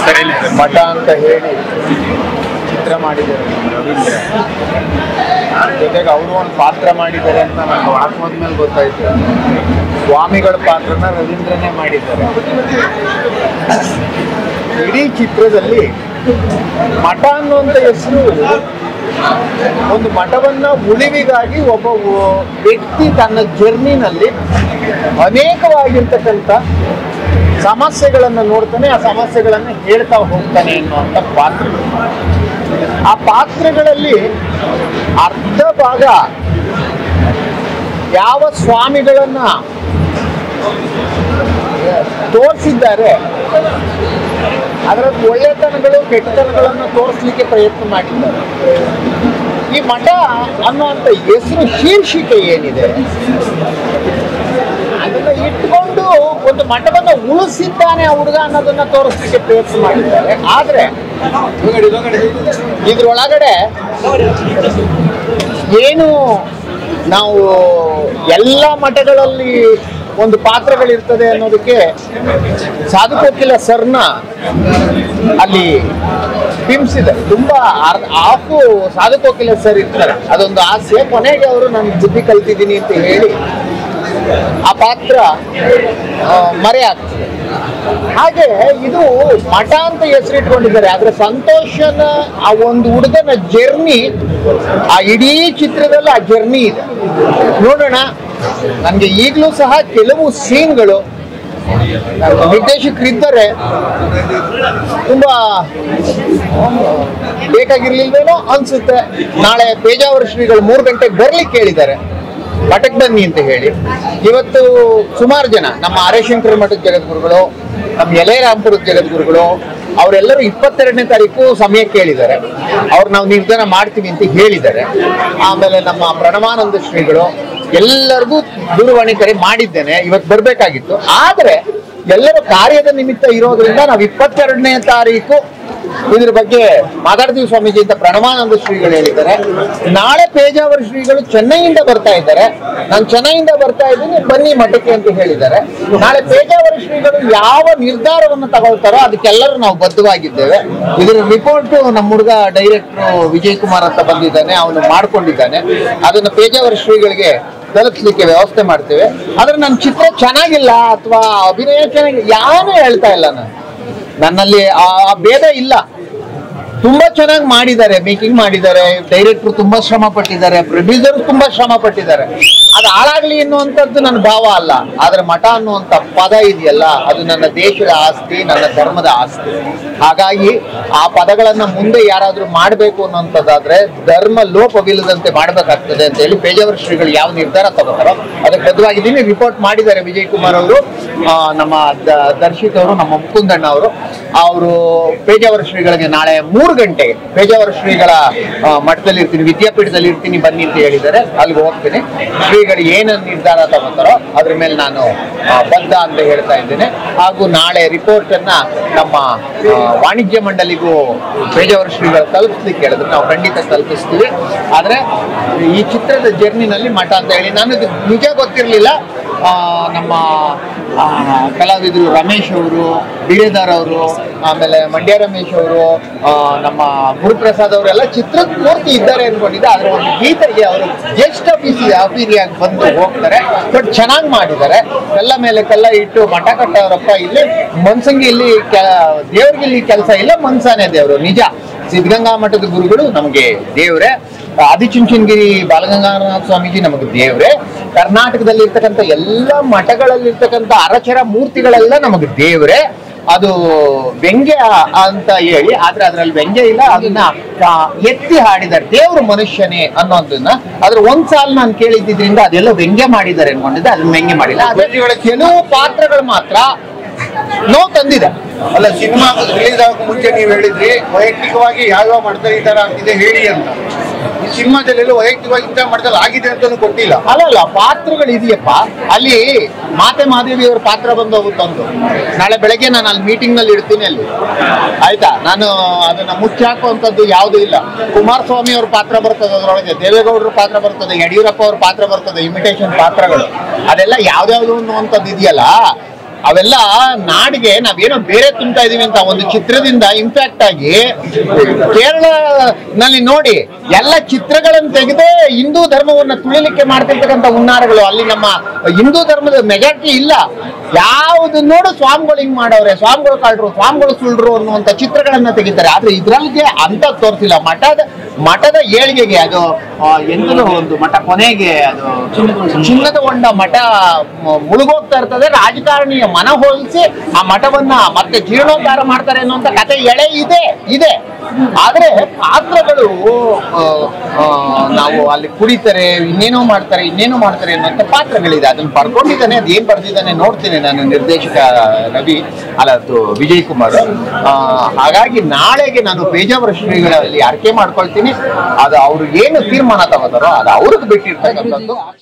ಸರಿನೇ ಸರ್ ಮಠ ಅಂತ ಹೇಳಿ ಚಿತ್ರ ಮಾಡಿದ್ದಾರೆ ನಮ್ಮ ರವೀಂದ್ರ ಜೊತೆಗೆ ಅವರು ಒಂದು ಪಾತ್ರ ಮಾಡಿದ್ದಾರೆ ಅಂತ ನನಗೆ ಒಳಗೆ ಹೋದ್ಮೇಲೆ ಗೊತ್ತಾಯ್ತು ಸ್ವಾಮಿಗಳ ಪಾತ್ರನ ರವೀಂದ್ರನೇ ಮಾಡಿದ್ದಾರೆ ಇಡೀ ಚಿತ್ರದಲ್ಲಿ ಮಠ ಅನ್ನುವಂಥ ಹೆಸರು ಒಂದು ಮಠವನ್ನ ಉಳಿವಿಗಾಗಿ ಒಬ್ಬ ಒ- ವ್ಯಕ್ತಿ ತನ್ನ ಜರ್ನಿನಲ್ಲಿ ಅನೇಕವಾಗಿರ್ತಕ್ಕಂಥ ಸಮಸ್ಯೆಗಳನ್ನು ನೋಡ್ತಾನೆ ಆ ಸಮಸ್ಯೆಗಳನ್ನು ಹೇಳ್ತಾ ಹೋಗ್ತಾನೆ ಎನ್ನುವಂಥ ಪಾತ್ರಗಳು ಆ ಪಾತ್ರಗಳಲ್ಲಿ ಅರ್ಧ ಭಾಗ ಯಾವ ಸ್ವಾಮಿಗಳನ್ನ ತೋರಿಸಿದ್ದಾರೆ ಅದರ ಒಳ್ಳೆತನಗಳು ಕೆಟ್ಟತನಗಳನ್ನು ತೋರಿಸ್ಲಿಕ್ಕೆ ಪ್ರಯತ್ನ ಮಾಡಿದ್ದಾರೆ ಈ ಮಠ ಅನ್ನುವಂಥ ಹೆಸರು ಶೀರ್ಷಿಕೆ ಏನಿದೆ ಅದನ್ನ ಇಟ್ಕೊಂಡು ಒಂದು ಮಠವನ್ನ ಉಳಿಸಿದ್ದಾನೆ ಆ ಹುಡುಗ ಅನ್ನೋದನ್ನ ತೋರಿಸ್ಲಿಕ್ಕೆ ಪ್ರಯತ್ನ ಮಾಡಿದ್ದಾರೆ ಆದ್ರೆ ಇದ್ರೊಳಗಡೆ ಏನು ನಾವು ಎಲ್ಲ ಮಠಗಳಲ್ಲಿ ಒಂದು ಪಾತ್ರಗಳಿರ್ತದೆ ಅನ್ನೋದಕ್ಕೆ ಸಾಧುಕೋಕಿಲ ಸರ್ನ ಅಲ್ಲಿ ಬಿಂಬಿಸಿದೆ ತುಂಬಾ ಅರ್ಧ ಹಾಫು ಸಾಧುಕೋಕಿಲ ಸರ್ ಇರ್ತಾರೆ ಅದೊಂದು ಆಸೆ ಕೊನೆಗೆ ಅವರು ನಾನು ಬುದ್ಧಿ ಕಲ್ತಿದ್ದೀನಿ ಅಂತ ಹೇಳಿ ಆ ಪಾತ್ರ ಆ, ಮರೆ ಆಗ್ತದೆ ಹಾಗೆ ಇದು ಮಠ ಅಂತ ಹೆಸರಿಟ್ಕೊಂಡಿದ್ದಾರೆ ಆದ್ರೆ ಸಂತೋಷನ ಆ ಒಂದು ಹುಡುಗನ ಜರ್ನಿ ಆ ಇಡೀ ಚಿತ್ರದಲ್ಲಿ ಆ ಜರ್ನಿ ಇದೆ ನೋಡೋಣ ನನಗೆ ಈಗಲೂ ಸಹ ಕೆಲವು ಸೀನ್ಗಳು ನಿರ್ದೇಶಕರಿದ್ದಾರೆ ತುಂಬಾ ಬೇಕಾಗಿರ್ಲಿಲ್ವೇನೋ ಅನ್ಸುತ್ತೆ ನಾಳೆ ಪೇಜಾವರ ಶ್ರೀಗಳು ಮೂರು ಗಂಟೆಗೆ ಬರ್ಲಿಕ್ಕೆ ಹೇಳಿದ್ದಾರೆ ಮಠಕ್ಕೆ ಬನ್ನಿ ಅಂತ ಹೇಳಿ ಇವತ್ತು ಸುಮಾರು ಜನ ನಮ್ಮ ಆರ್ಯಶಂಕರ ಮಠದ ಜಗದ್ಗುರುಗಳು ನಮ್ಮ ಎಲೆರಾಂಪುರದ ಜಗದ್ಗುರುಗಳು ಅವರೆಲ್ಲರೂ ಇಪ್ಪತ್ತೆರಡನೇ ತಾರೀಕು ಸಮಯ ಕೇಳಿದ್ದಾರೆ ಅವ್ರು ನಾವು ನಿರ್ಧಾರ ಮಾಡ್ತೀವಿ ಅಂತ ಹೇಳಿದ್ದಾರೆ ಆಮೇಲೆ ನಮ್ಮ ಪ್ರಣವಾನಂದ ಶ್ರೀಗಳು ಎಲ್ಲರಿಗೂ ದೂರವಾಣಿ ಕರೆ ಮಾಡಿದ್ದೇನೆ ಇವತ್ತು ಬರಬೇಕಾಗಿತ್ತು ಆದರೆ ಎಲ್ಲರೂ ಕಾರ್ಯದ ನಿಮಿತ್ತ ಇರೋದ್ರಿಂದ ನಾವು ಇಪ್ಪತ್ತೆರಡನೇ ತಾರೀಕು ಇದ್ರ ಬಗ್ಗೆ ಮಾತಾಡ್ತೀವಿ ಸ್ವಾಮೀಜಿ ಅಂತ ಪ್ರಣವಾನಂದ ಶ್ರೀಗಳು ಹೇಳಿದ್ದಾರೆ ನಾಳೆ ಪೇಜಾವರ ಶ್ರೀಗಳು ಚೆನ್ನೈಯಿಂದ ಬರ್ತಾ ಇದ್ದಾರೆ ನಾನು ಚೆನ್ನೈಯಿಂದ ಬರ್ತಾ ಇದ್ದೀನಿ ಬನ್ನಿ ಮಠಕ್ಕೆ ಅಂತ ಹೇಳಿದ್ದಾರೆ ನಾಳೆ ಪೇಜಾವರ ಶ್ರೀಗಳು ಯಾವ ನಿರ್ಧಾರವನ್ನು ತಗೊಳ್ತಾರೋ ಅದಕ್ಕೆಲ್ಲರೂ ನಾವು ಬದ್ಧವಾಗಿದ್ದೇವೆ ಇದರ ರಿಪೋರ್ಟ್ ನಮ್ಮ ಹುಡುಗ ಡೈರೆಕ್ಟರ್ ವಿಜಯ್ ಕುಮಾರ್ ಅಂತ ಬಂದಿದ್ದಾನೆ ಅವನು ಮಾಡ್ಕೊಂಡಿದ್ದಾನೆ ಅದನ್ನು ಪೇಜಾವರ ಶ್ರೀಗಳಿಗೆ ತಲುಪಿಸ್ಲಿಕ್ಕೆ ವ್ಯವಸ್ಥೆ ಮಾಡ್ತೇವೆ ಆದ್ರೆ ನನ್ನ ಚಿತ್ರ ಚೆನ್ನಾಗಿಲ್ಲ ಅಥವಾ ಅಭಿನಯ ಚೆನ್ನಾಗಿ ಯಾರು ಹೇಳ್ತಾ ಇಲ್ಲ ನಾನು ನನ್ನಲ್ಲಿ ಆ ಆ ಭೇದ ಇಲ್ಲ ತುಂಬಾ ಚೆನ್ನಾಗಿ ಮಾಡಿದ್ದಾರೆ ಮೇಕಿಂಗ್ ಮಾಡಿದ್ದಾರೆ ಡೈರೆಕ್ಟರ್ ತುಂಬಾ ಶ್ರಮ ಪಟ್ಟಿದ್ದಾರೆ ಪ್ರೊಡ್ಯೂಸರ್ ತುಂಬಾ ಶ್ರಮ ಪಟ್ಟಿದ್ದಾರೆ ಅದು ಹಾಳಾಗ್ಲಿ ಎನ್ನುವಂಥದ್ದು ನನ್ನ ಭಾವ ಅಲ್ಲ ಆದ್ರೆ ಮಠ ಅನ್ನುವಂಥ ಪದ ಇದೆಯಲ್ಲ ಅದು ನನ್ನ ದೇಶದ ಆಸ್ತಿ ನನ್ನ ಧರ್ಮದ ಆಸ್ತಿ ಹಾಗಾಗಿ ಆ ಪದಗಳನ್ನ ಮುಂದೆ ಯಾರಾದ್ರೂ ಮಾಡಬೇಕು ಅನ್ನುವಂಥದ್ದಾದ್ರೆ ಧರ್ಮ ಲೋಪವಿಲ್ಲದಂತೆ ಮಾಡಬೇಕಾಗ್ತದೆ ಅಂತ ಹೇಳಿ ಪೇಜಾವರ ಶ್ರೀಗಳು ಯಾವ ನಿರ್ಧಾರ ತಗೋತಾರೋ ಅದಕ್ಕೆ ಬದ್ಧವಾಗಿದ್ದೀನಿ ರಿಪೋರ್ಟ್ ಮಾಡಿದ್ದಾರೆ ವಿಜಯ್ ಕುಮಾರ್ ಅವರು ಆ, ನಮ್ಮ ದ- ದರ್ಶಿತ್ ಅವರು ನಮ್ಮ ಮುಕುಂದಣ್ಣ ಅವರು ಅವರು ಪೇಜಾವರ ಶ್ರೀಗಳಿಗೆ ನಾಳೆ ಮೂರು ಗಂಟೆಗೆ ಪೇಜಾವರ ಶ್ರೀಗಳ ಆ, ಮಠದಲ್ಲಿ ಇರ್ತೀನಿ ವಿದ್ಯಾಪೀಠದಲ್ಲಿ ಇರ್ತೀನಿ ಬನ್ನಿ ಅಂತ ಹೇಳಿದ್ದಾರೆ ಅಲ್ಲಿಗೆ ಹೋಗ್ತೀನಿ ಶ್ರೀಗಳು ಏನು ನಿರ್ಧಾರ ತಗೋತಾರೋ ಅದ್ರ ಮೇಲೆ ನಾನು ಆ, ಬದ್ಧ ಅಂತ ಹೇಳ್ತಾ ಇದ್ದೇನೆ ಹಾಗೂ ನಾಳೆ ರಿಪೋರ್ಟ್ ಅನ್ನ ನಮ್ಮ ಆ, ವಾಣಿಜ್ಯ ಮಂಡಳಿಗೂ ಪೇಜಾವರ ಶ್ರೀಗಳು ತಲುಪಿಸ್ಲಿಕ್ಕೆ ಹೇಳಿದ್ರು ನಾವು ಖಂಡಿತ ತಲುಪಿಸ್ತೀವಿ ಆದ್ರೆ ಈ ಚಿತ್ರದ ಜರ್ನಿನಲ್ಲಿ ಮಠ ಅಂತ ಹೇಳಿ ನನಗೆ ನಿಜ ಗೊತ್ತಿರಲಿಲ್ಲ ನಮ್ಮ ಆ, ಕಲಾವಿದರು ರಮೇಶ್ ಅವರು ಬೀರೇದಾರ್ ಅವರು ಆಮೇಲೆ ಮಂಡ್ಯ ರಮೇಶ್ ಅವರು ಆ, ನಮ್ಮ ಗುರುಪ್ರಸಾದ್ ಅವರೆಲ್ಲ ಚಿತ್ರದ ಪೂರ್ತಿ ಇದ್ದಾರೆ ಅನ್ಕೊಂಡಿದ್ದೆ ಆದ್ರೆ ಒಂದು ಗೀತೆಗೆ ಅವರು ಗೆಸ್ಟ್ ಆಫೀಸ್ ಅಫೀರಿಯಾಗಿ ಬಂದು ಹೋಗ್ತಾರೆ ಬಟ್ ಚೆನ್ನಾಗಿ ಮಾಡಿದ್ದಾರೆ ಕಲ್ಲ ಮೇಲೆ ಕಲ್ಲ ಇಟ್ಟು ಮಠ ಕಟ್ಟವರಪ್ಪ ಇಲ್ಲಿ ಮನ್ಸಂಗಿ ಇಲ್ಲಿ ದೇವ್ರಿಗೆ ಇಲ್ಲಿ ಕೆಲಸ ಇಲ್ಲ ಮನ್ಸಾನೇ ದೇವರು ನಿಜ ಸಿದ್ಧಗಂಗಾ ಮಠದ ಗುರುಗಳು ನಮಗೆ ದೇವ್ರೆ ಆದಿಚುಂಚನಗಿರಿ ಬಾಲಗಂಗಾಧರನಾಥ ಸ್ವಾಮೀಜಿ ನಮಗೆ ದೇವ್ರೆ ಕರ್ನಾಟಕದಲ್ಲಿ ಇರ್ತಕ್ಕಂಥ ಎಲ್ಲ ಮಠಗಳಲ್ಲಿರ್ತಕ್ಕಂಥ ಅರಚರ ಮೂರ್ತಿಗಳೆಲ್ಲ ನಮಗೆ ದೇವ್ರೆ ಅದು ವ್ಯಂಗ್ಯ ಅಂತ ಹೇಳಿ ಆದ್ರೆ ಅದ್ರಲ್ಲಿ ವ್ಯಂಗ್ಯ ಇಲ್ಲ ಅದನ್ನ ಆ, ಎತ್ತಿ ಹಾಡಿದ್ದಾರೆ ದೇವ್ರು ಮನುಷ್ಯನೇ ಅನ್ನೋದನ್ನ ಅದ್ರ ಒಂದ್ ಸಾಲ ನಾನು ಕೇಳಿದ್ರಿಂದ ಅದೆಲ್ಲ ವ್ಯಂಗ್ಯ ಮಾಡಿದ್ದಾರೆ ಅನ್ಕೊಂಡಿದ್ದೆ ಅದನ್ನ ವ್ಯಂಗ್ಯ ಮಾಡಿಲ್ಲ ಅದ್ರ ಕೆಲವು ಪಾತ್ರಗಳು ಮಾತ್ರ ನೋವು ತಂದಿದೆ ಅಲ್ಲ ಸಿನಿಮಾ ರಿಲೀಸ್ ಆಗೋಕೆ ಮುಂಚೆ ನೀವು ಹೇಳಿದ್ರಿ ವೈಯಕ್ತಿಕವಾಗಿ ಯಾವ್ಯಾವ ಮಾಡ್ತಾರೆ ಈ ತರ ಆಗ್ತಿದೆ ಹೇಳಿ ಅಂತ ಈ ಸಿನಿಮಾದಲ್ಲಿ ವೈಯಕ್ತಿಕವಾಗಿ ಇಂಥ ಮಟ್ಟದಲ್ಲಿ ಆಗಿದೆ ಅಂತಾನು ಕೊಟ್ಟಿಲ್ಲ ಅಲ್ಲಲ್ಲ ಪಾತ್ರಗಳು ಇದೆಯಪ್ಪ ಅಲ್ಲಿ ಮಾತೆ ಮಾದೇವಿ ಅವರ ಪಾತ್ರ ಬಂದು ಹೋಗುತ್ತಂದು ನಾಳೆ ಬೆಳಗ್ಗೆ ನಾನು ಅಲ್ಲಿ ಮೀಟಿಂಗ್ ನಲ್ಲಿ ಇರ್ತೀನಿ ಅಲ್ಲಿ ಆಯ್ತಾ ನಾನು ಅದನ್ನ ಮುಚ್ಚಾಕುವಂಥದ್ದು ಯಾವುದೂ ಇಲ್ಲ ಕುಮಾರಸ್ವಾಮಿ ಅವ್ರ ಪಾತ್ರ ಬರ್ತದೆ ಅದರೊಳಗೆ ದೇವೇಗೌಡರ ಪಾತ್ರ ಬರ್ತದೆ ಯಡಿಯೂರಪ್ಪ ಅವ್ರ ಪಾತ್ರ ಬರ್ತದೆ ಇಮಿಟೇಷನ್ ಪಾತ್ರಗಳು ಅದೆಲ್ಲ ಯಾವ್ದ್ಯಾವ್ದು ಅನ್ನುವಂಥದ್ದು ಇದೆಯಲ್ಲ ಅವೆಲ್ಲ ನಾಡಿಗೆ ನಾವೇನೋ ಬೇರೆ ತುಂಬ್ತಾ ಇದೀವಿ ಅಂತ ಒಂದು ಚಿತ್ರದಿಂದ ಇಂಪ್ಯಾಕ್ಟ್ ಆಗಿ ಕೇರಳನಲ್ಲಿ ನೋಡಿ ಎಲ್ಲ ಚಿತ್ರಗಳನ್ನು ತೆಗೆದೇ ಹಿಂದೂ ಧರ್ಮವನ್ನ ತುಳಿಲಿಕ್ಕೆ ಮಾಡ್ತಿರ್ತಕ್ಕಂಥ ಹುನ್ನಾರಗಳು ಅಲ್ಲಿ ನಮ್ಮ ಹಿಂದೂ ಧರ್ಮದ ಮೆಜಾರಿಟಿ ಇಲ್ಲ ಯಾವ್ದು ನೋಡು ಸ್ವಾಮಿಗಳು ಹಿಂಗ್ ಮಾಡವ್ರೆ ಸ್ವಾಮಿಗಳು ಕಳ್ರು ಸ್ವಾಮಿಗಳು ಸುಳ್ರು ಅನ್ನುವಂಥ ಚಿತ್ರಗಳನ್ನ ತೆಗಿತಾರೆ ಆದ್ರೆ ಇದ್ರಲ್ಲಿಗೆ ಅಂತ ತೋರಿಸಿಲ್ಲ ಮಠದ ಮಠದ ಏಳಿಗೆಗೆ ಅದು ಆ, ಎಂತದೋ ಒಂದು ಮಠ ಕೊನೆಗೆ ಅದು ಚಿನ್ನದ ಹೊಂಡ ಮಠ ಮ- ಮುಳುಗೋಗ್ತಾ ಇರ್ತದೆ ರಾಜಕಾರಣಿಯ ಮನ ಹೋಲಿಸಿ ಆ ಮಠವನ್ನ ಮತ್ತೆ ಜೀರ್ಣೋದ್ಧಾರ ಮಾಡ್ತಾರೆ ಅನ್ನುವಂಥ ಕತೆ ಎಳೆ ಇದೆ ಇದೆ ಆದ್ರೆ ಪಾತ್ರಗಳು ಆ, ಆ, ನಾವು ಅಲ್ಲಿ ಕುಡಿತಾರೆ ಇನ್ನೇನೋ ಮಾಡ್ತಾರೆ ಇನ್ನೇನೋ ಮಾಡ್ತಾರೆ ಅನ್ನೋಂಥ ಪಾತ್ರಗಳಿದೆ ಅದನ್ನ ಬರ್ಕೊಂಡಿದ್ದಾನೆ ಅದು ಏನ್ ಬರ್ದಿದ್ದಾನೆ ನೋಡ್ತೀನಿ ನಾನು ನಿರ್ದೇಶಕ ರವಿ ಅಲ್ಲ ಅದು ವಿಜಯ್ ಕುಮಾರ್ ಆ, ಹಾಗಾಗಿ ನಾಳೆಗೆ ನಾನು ಪೇಜಾವರ ಶ್ರೀಗಳಲ್ಲಿ ಅರ್ಕೆ ಮಾಡ್ಕೊಳ್ತೀನಿ ಅದು ಅವ್ರು ಏನು ತೀರ್ಮಾನ ತಗೋತಾರೋ ಅದು ಅವ್ರಿಗೆ ಬಿಟ್ಟಿರ್ತಕ್ಕಂಥದ್ದು